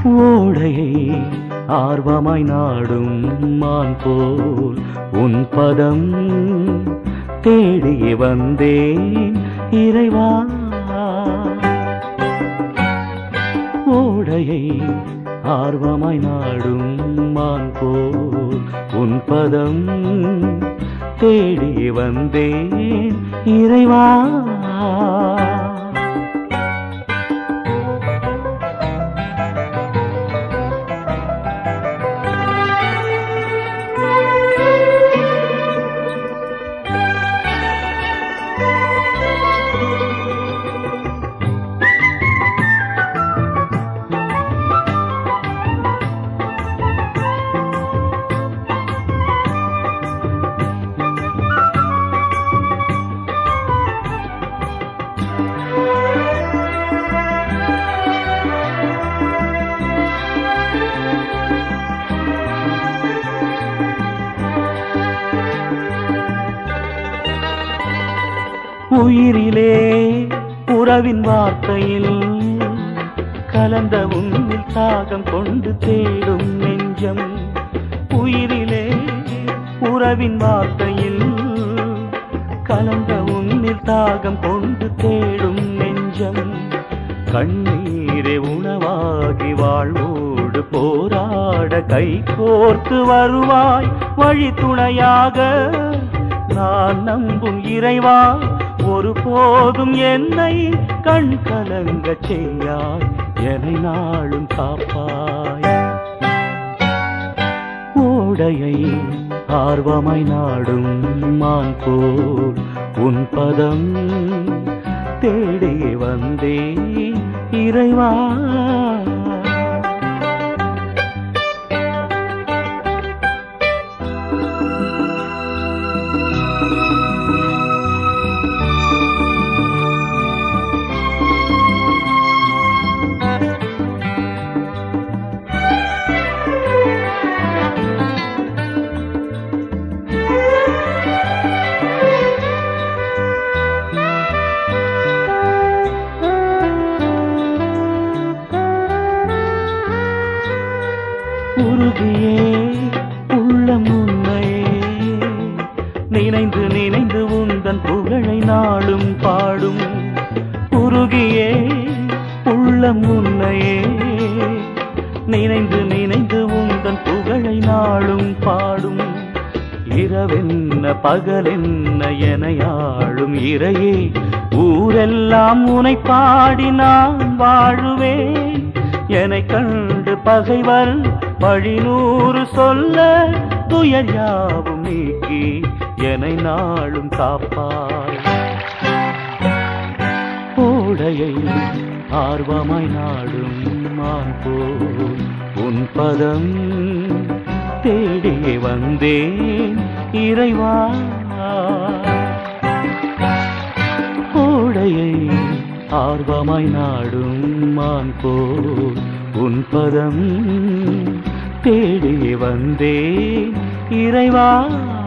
ஓடையை ஆர்வமாய் நாடும் மான் போல் உன் பதம் தேடி வந்தேன் இறைவா ஓடையை ஆர்வமாய் நாடும் மான் போல் உன் பதம் தேடி வந்தேன் இறைவா உயிரிலே உறவின் வார்த்தையில் கலந்த உன்னில் தாகம் கொண்டு தேடும் நெஞ்சம் உயிரிலே உறவின் வார்த்தையில் கலந்த உன்னில் தாகம் கொண்டு தேடும் நெஞ்சம் கண்ணீரே உணவாகி வாழ்வோடு போராட கை கோர்த்து வருவாய் வழி துணையாக நான் நம்பும் இறைவா ஒருபோதும் என்னை கண் கலங்க செய்யாய் என்னை நாளும் காப்பாய் ஓடையை ஆர்வமாய் நாடும் மான் போல் உன் பதம் தேடி வந்தே இறைவா உருகியே உள்ளம் உன்னையே நினைந்து நினைந்து உந்தன் புகழை நாளும் பாடும் உருகியே உள்ளம் உன்னையே நினைந்து நினைந்து உந்தன் புகழை நாளும் பாடும் இரவென்ன பகலென்ன எனையாளும் இறையே ஊரெல்லாம் உனை பாடி நான் வாழுவேன் என்னை கண்டு பகைவர் வழிநூறு சொல்ல துயர் யாவும் நீக்கி என்னை நாளும் காப்பாய் ஓடையை ஆர்வமாய் நாடும் மான் போல் உன் பதம் தேடி வந்தேன் இறைவா ஓடையை ஆர்வமாய் நாடும் மான் போல் உன் பதம் தேடி வந்தேன் இறைவா